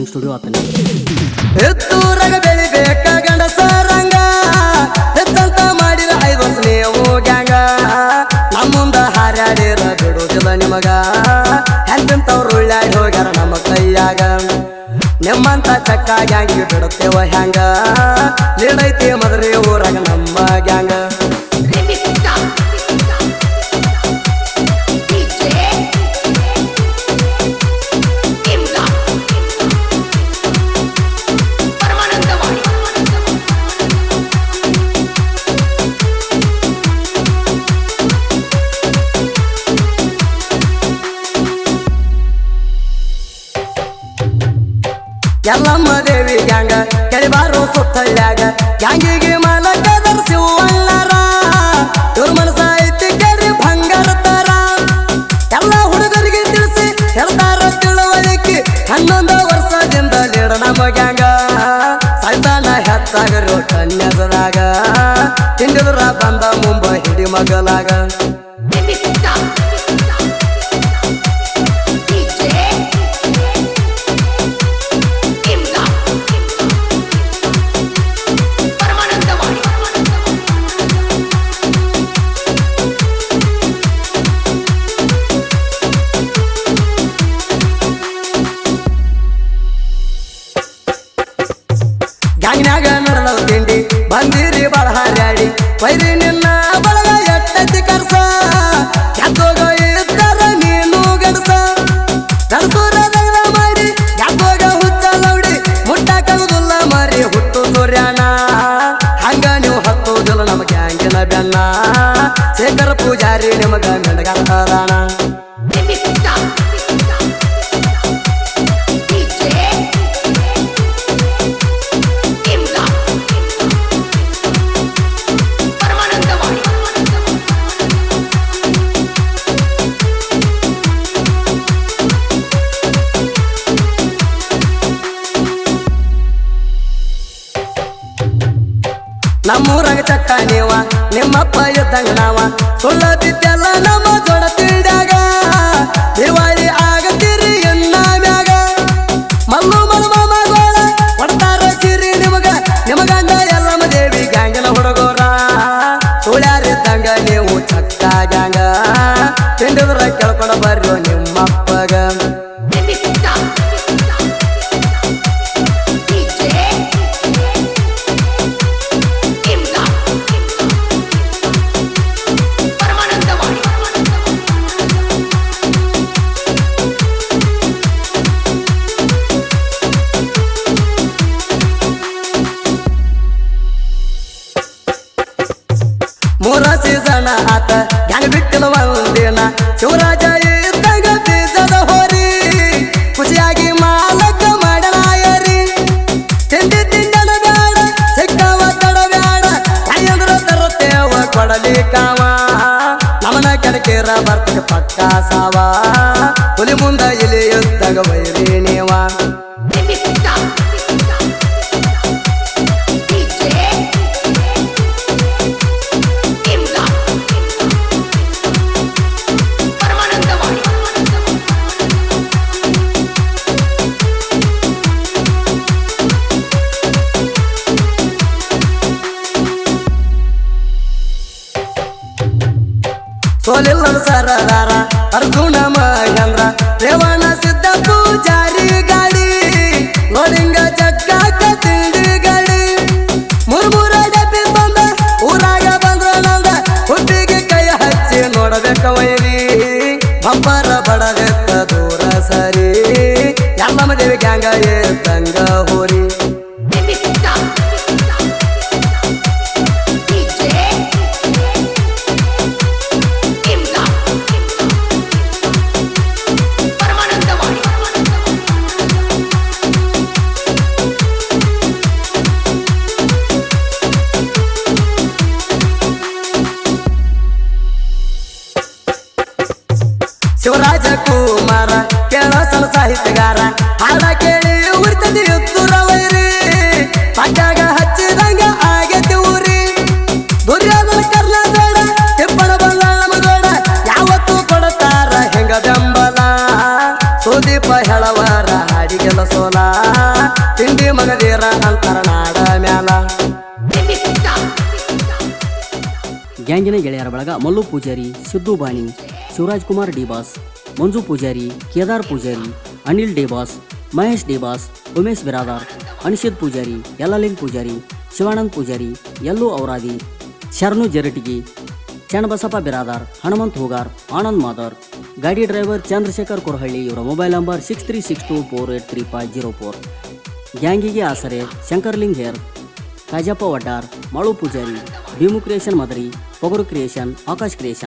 Studio ಆತನ ಎತ್ತೂರಾಗ ಬೆಳಿಬೇಕ ಗಂಡಸರಂಗ ಹೆಚ್ಚಂತ ಮಾಡಿರ ಐದು ವರ್ಷ ನೀವು ಗ್ಯಾಂಗ ನಮ್ಮ ಮುಂದ ಹಾರ್ಯಾಡಿರ ಬಿಡುವುದಿಲ್ಲ ನಿಮಗ ಹೆಂತವ್ರು ಉಳ್ಳಾಡಿ ಹೋಗ್ಯಾರ ನಮ್ಮ ಕೈಯಾಗ ನಿಮ್ಮಂತ ಚಕ್ಕ ಗ್ಯಾಂಗಿಗೆ ಬಿಡುತ್ತೇವ ಹ್ಯಾಂಗ ನೀಡೈತಿ ಮದ್ರಿ ಊರಾಗ ನಮ್ಮ ಗ್ಯಾಂಗ Remixta. DJ. Imla. ಪರಮಾನಂದವಾಣಿ ಎಲ್ಲಮ್ಮ ದೇವಿ ಗ್ಯಾಂಗ ಕೆಳಿಬಾರು ಸುತ್ತಳ್ಯಾಗ ಗ್ಯಾಂಗಿಗೆ ಮಾಲಕ ದರ್ಶಿವಳ್ಳರ ಇವ್ರ ಮನಸ ಐತಿ ಕೇಳಿ ಭಂಗಾರ ತರ ಎಲ್ಲ ಹುಡುಗರಿಗೆ ತಿಳಿಸಿ ಹೇಳ್ತಾರ ತಿಳುವಳಿಕೆ ಹನ್ನೊಂದು ವರ್ಷದಿಂದ ಲೀಡ ನಮ್ಮ ಗ್ಯಾಂಗ ಸೈತಾನ ಹೆಚ್ಚಾಗರು ಕನ್ಯಸದಾಗ ತಿಂಡಿದ್ರ ಬಂದ ಮುಂಬೈ ಹಿಡಿ ಮಗಲಾಗ Remixta. DJ. Imla. ಪರಮಾನಂದವಾಣಿ ಗ್ಯಾಂಗ್ನ್ಯಾಗ ನಡೆದ ತಿಂಡಿ ಬಂದಿರಿ ಬಾಳ ಹಾರ್ಯಾಡಿ ವೈರಿ ನಿನ್ನ ಬಳಗ ಎಟ್ಟತಿ ಕರ್ಸ ಯಾಕೋಗ ಇದ್ದಾರ ನೀನು ಗಡಸ ಕರ್ಸೂರ ದಗದ ಮಾಡಿ ಯಾಕೋಗ ಹುಚ್ಚ ಲೌಡಿ ಮುಟ್ಟಾಕಗುದಿಲ್ಲ ಮಾರಿ ಹುಟ್ಟು ಸೂರ್ಯಾನ ಹಂಗ ನೀವು ಹತ್ತುದಿಲ್ಲ ನಮ್ಮ ಗ್ಯಾಂಗಿನ ಬೆನ್ನ ಶೇಖರ ಪೂಜಾರಿ ನಿಮಗ ಮೆಣಗಾರ Remixta. DJ. Imla. ಪರಮಾನಂದವಾಣಿ ನಮ್ಮೂರಾಗ ಚಕ್ಕ ನೀವ ನಿಮ್ಮಪ್ಪ ಇದ್ದಂಗ ನಾವ ಸುಳ್ಳ ಬಿದ್ದೆಲ್ಲ ನಮ್ಮ ಜೋಡ ತಿಳ್ದಾಗ ದಿವಾಳಿ ಆಗತ್ತೀರಿ ಎನ್ನ ಮ್ಯಾಗ ಮಲ್ಲು ಮಲ್ ಮಾಮಗೋಳ ಕೊಡ್ತಾರ ಸಿರಿ ನಿಮಗ ನಿಮಗಂದ ಎಲ್ಲಮ್ಮ ದೇವಿ ಗ್ಯಾಂಗಿನ ಹುಡುಗೋರ ಸುಳ್ಯಾರಿದ್ದಂಗ ನೀವು ಚಕ್ಕ ಗ್ಯಾಂಗ ತಿಂಡಿದ್ರ ಕೇಳ್ಕೊಂಡ ಬರ್ರಿ ನಿಮ್ಮಪ್ಪಗ Remixta. DJ. Imla. ಪರಮಾನಂದವಾಣಿ ಮೂರ ಸೀಸನ ಆತ ಗ್ಯಾಂಗ್ ಬಿಟ್ಟಿಲ್ಲ ಒಂದಿನ ಶಿವರಾಜ ಇದ್ದಾಗ ಬೀಜದ ಹೋರಿ ಖುಷಿಯಾಗಿ ಮಾಲಕ ಮಾಡಲಾಯರಿ ತಿಂಡಿ ತಿಂಡನ ಬ್ಯಾಡ ಸಿಕ್ಕವ ತಡ ಬ್ಯಾಡ ಕೈಯಂದ್ರ ತರುತ್ತೇವ ಕೊಡಲಿ ಕಾವ ನಮನ ಕೆಡಕೇರ ಬರ್ತದೆ ಪಕ್ಕ ಸಾವ ಹುಲಿ ಮುಂದ ಇಲಿ ಇದ್ದಾಗ ವೈರಿ ನೀವ Remixta. DJ. Imla. ಪರಮಾನಂದವಾಣಿ ಸೋಲಿಲ್ಲದ ಸರದಾರ ಅರ್ಜುನ ಮಹೇಂದ್ರ ರೇವಣ ಸಿದ್ಧ ಪೂಜಾರಿ ಗಾಡಿ ಲೋಡಿಂಗ ಜಗ್ಗಾಕ ತಿಂಡಿ ಗಾಡಿ ಮುರ್ಮುರ ಡಬ್ಬಿ ಬಂದ ಊರಾಗ ಬಂದ್ರ ನಂದ ಹುಟ್ಟಿಗೆ ಕೈ ಹಚ್ಚಿ ನೋಡಬೇಕ ವೈರಿ ಬಂಪರ ಬಡದೆತ್ತ ದೂರ ಸರಿ ಎಲ್ಲಮ್ಮ ದೇವಿ ಗ್ಯಾಂಗ ಏತಂಗ ಹೋರಿ Remixta. DJ. Imla. ಪರಮಾನಂದವಾಣಿ Shivaraj Kumara ಕೇಳಸನ ಸಾಹಿತ್ಯಗಾರ ಹಾಡ ಕೇಳಿ ಉರ್ತದಿ ಉತ್ತುರ ವೈರಿ ತಿಂಡಿ ಮಗದೀರ ಅಂತರ ನಾಡ ಮ್ಯಾಲ Remix Star. ಗ್ಯಾಂಗಿನ ಗೆಳೆಯರ ಬಳಗ Mallu Poojari Siddu Bani Shivaraj Kumar D Boss Manju Poojari Kedar Poojari Anil D Boss Mahesh D Boss Umesh Biradar Anishith Poojari Yallaling Poojari Shivanand Poojari Yallu Auradi Sharanu Jaratagi Channabasappa Biradar Hanumanth Hoogar Anand Madar ಗಾಡಿ ಡ್ರೈವರ್ ಚಂದ್ರಶೇಖರ್ ಕೊರಹಳ್ಳಿ ಇವರ mobile number six three six two four eight three five zero four ಗ್ಯಾಂಗಿಗೆ ಆಸರೆ ಶಂಕರ್ಲಿಂಗ್ ಹೇರ್ Kajappa Waddar Malu Poojari Bhimu creation Madari Pogaru creation Akash creation